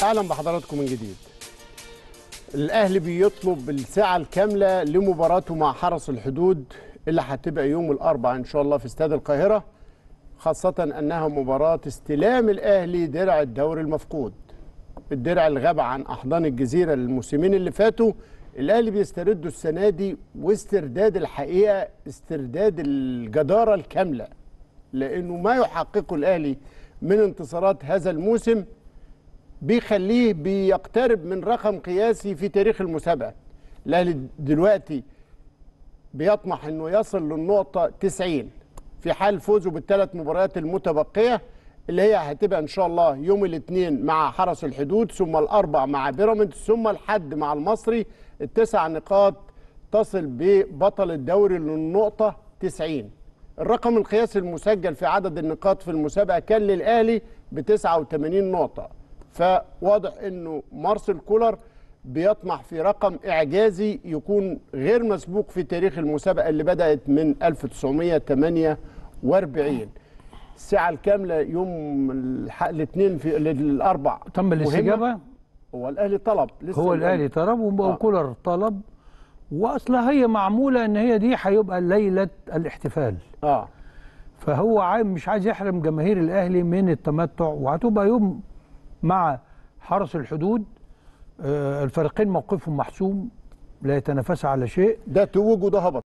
اهلا بحضراتكم من جديد الاهلي بيطلب الساعه الكامله لمباراته مع حرس الحدود اللي هتبقى يوم الاربعاء ان شاء الله في استاد القاهره خاصه انها مباراه استلام الاهلي درع الدوري المفقود الدرع اللي غاب عن احضان الجزيره الموسمين اللي فاتوا الاهلي بيسترده السنه دي واسترداد الحقيقه استرداد الجداره الكامله لانه ما يحققه الاهلي من انتصارات هذا الموسم بيخليه بيقترب من رقم قياسي في تاريخ المسابقه الاهلي دلوقتي بيطمح انه يصل للنقطه 90 في حال فوزه بالثلاث مباريات المتبقيه اللي هي هتبقى ان شاء الله يوم الاثنين مع حرس الحدود ثم الاربع مع بيراميدز ثم الحد مع المصري التسع نقاط تصل ببطل الدوري للنقطه 90 الرقم القياسي المسجل في عدد النقاط في المسابقه كان للاهلي ب 89 نقطه فواضح انه مارسيل كولر بيطمح في رقم اعجازي يكون غير مسبوق في تاريخ المسابقه اللي بدات من 1948 الساعه الكامله يوم الاثنين في الاربع تم الاستجابه هو الاهلي طلب لسه هو الاهلي طلب وكولر آه. طلب واصلا هي معموله ان هي دي هيبقى ليله الاحتفال اه فهو عايز مش عايز يحرم جماهير الاهلي من التمتع وهتبقى يوم مع حرس الحدود آه الفريقين موقفهم محسوم لا يتنافسوا على شيء ده توج وده هبط